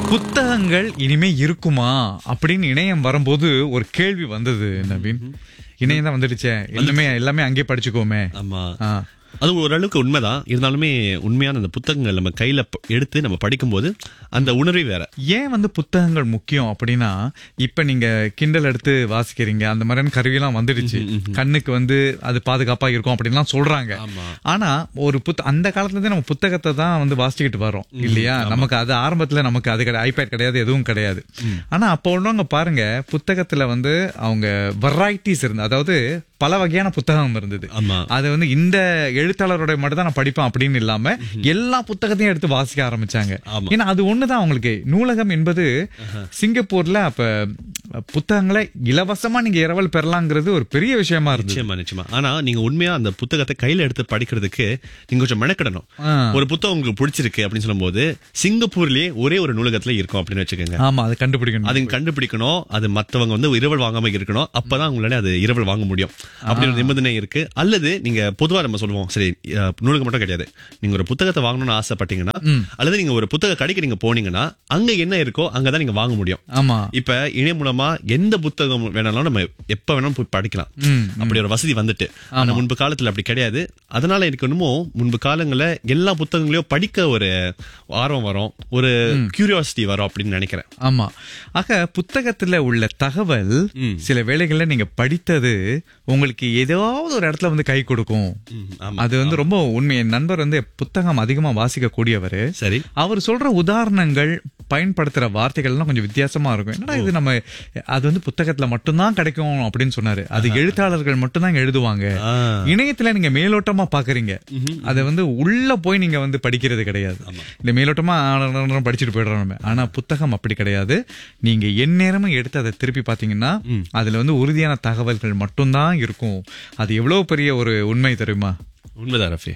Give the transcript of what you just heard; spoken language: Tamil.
புத்தகங்கள் இனிமே இருக்குமா அப்படின்னு இணையம் வரும்போது ஒரு கேள்வி வந்தது நவீன் இணையம் தான் வந்துடுச்சே எல்லாமே எல்லாமே அங்கேயே படிச்சுக்கோமே ஆமா ஆ. அது ஓரளவுக்கு உண்மைதான் இருந்தாலுமே உண்மையான அந்த புத்தகங்கள் நம்ம கையில ப- எடுத்து நம்ம படிக்கும்போது அந்த உணர்வே வேற ஏன் வந்து புத்தகங்கள் முக்கியம் அப்படின்னா இப்ப நீங்க கிண்டல் எடுத்து வாசிக்கிறீங்க அந்த மாதிரியான கருவியெல்லாம் வந்துடுச்சு கண்ணுக்கு வந்து அது பாதுகாப்பா இருக்கும் அப்படின்லாம் சொல்றாங்க ஆமா. ஆனா ஒரு புத்த அந்த காலத்துல இருந்து நம்ம புத்தகத்தை தான் வந்து வாசிச்சுக்கிட்டு வரோம் இல்லையா நமக்கு அது ஆரம்பத்துல நமக்கு அது கிடையாது ஐபேட் கிடையாது எதுவும் கிடையாது ஆனா அப்போ உள்ளவங்க பாருங்க புத்தகத்துல வந்து அவங்க வெரைட்டிஸ் இருந்து அதாவது பல வகையான புத்தகம் இருந்தது ஆமா அது வந்து இந்த எழுத்தாளரோட மட்டும் தான் நான் படிப்பேன் அப்படின்னு இல்லாம எல்லா புத்தகத்தையும் எடுத்து வாசிக்க ஆரம்பிச்சாங்க ஆமா. ஏன்னா அது ஒண்ணுதான் அவங்களுக்கு நூலகம் என்பது சிங்கப்பூர்ல அப்ப புத்தகங்களை இலவசமா நீங்க இரவல் பெறலாங்கிறது ஒரு பெரிய விஷயமா இருந்துச்சு நிச்சயமா நிச்சயமா ஆனா நீங்க உண்மையா அந்த புத்தகத்தை கையில எடுத்து படிக்கிறதுக்கு நீங்க கொஞ்சம் மெனக்கிடணும் ஆ. ஒரு புத்தகம் உங்களுக்கு பிடிச்சிருக்கு அப்படின்னு சொல்லும்போது சிங்கப்பூர்லயே ஒரே ஒரு நூலகத்துல இருக்கும் அப்படின்னு வச்சுக்கோங்க ஆமா அதை கண்டுபிடிக்கணும் அதை கண்டுபிடிக்கணும் அது மத்தவங்க வந்து இரவல் வாங்காம இருக்கணும் அப்பதான் உங்களால அது இரவல் வாங்க முடியும் அப்படி ஒரு நிபந்தனை இருக்கு அல்லது நீங்க பொதுவா நம்ம சொல்லுவோம் சரி அஹ், நூலகம் மட்டும் கிடையாது நீங்க ஒரு புத்தகத்தை வாங்கணும்னு ஆசைப்பட்டீங்கன்னா அல்லது நீங்க ஒரு புத்தக கடைக்கு நீங்க போனீங்கன்னா அங்க என்ன இருக்கோ அங்கதான் நீங்க வாங்க முடியும் ஆமா இப்ப இணையம் மூலமா எந்த புத்தகம் வேணாலும் நம்ம எப்ப வேணாலும் போய் படிக்கலாம் ம், அப்படி ஒரு வசதி வந்துட்டு ஆனா முன்பு காலத்துல அப்படி கிடையாது அதனால எனக்கு என்னமோ முன்பு காலங்கள்ல எல்லா புத்தகங்களையும் படிக்க ஒரு ஆர்வம் வரும் ஒரு கியூரியாசிட்டி வரும் அப்படின்னு நினைக்கிறேன் ஆமா ஆக புத்தகத்துல உள்ள தகவல் சில வேளைகள்ல நீங்க படித்தது உங்களுக்கு ஏதாவது ஒரு இடத்துல வந்து கை கொடுக்கும் ம், ஆமா அது வந்து ரொம்ப உண்மை என் நண்பர் வந்து புத்தகம் அதிகமா வாசிக்க கூடியவர் சரி அவர் சொல்ற உதாரணங்கள் பயன்படுத்துற வார்த்தைகள்லாம் கொஞ்சம் வித்தியாசமா இருக்கும் என்னடா இது நம்ம அது வந்து புத்தகத்துல மட்டும்தான் கிடைக்கும் அப்படின்னு சொன்னாரு அது எழுத்தாளர்கள் மட்டும்தான் எழுதுவாங்க ஆ. இணையத்துல நீங்க மேலோட்டமா பாக்குறீங்க அதை வந்து உள்ள போய் நீங்க வந்து படிக்கிறது கிடையாது இந்த மேலோட்டமா ஆ, படிச்சுட்டு போயிடுறோம் நம்ம ஆனா புத்தகம் அப்படி கிடையாது நீங்க எந்நேரமும் எடுத்து அதை திருப்பி பாத்தீங்கன்னா அதுல வந்து உறுதியான தகவல்கள் மட்டும்தான் இருக்கும் அது எவ்வளவு பெரிய ஒரு உண்மை தெரியுமா உண்மைதான் ரஃபி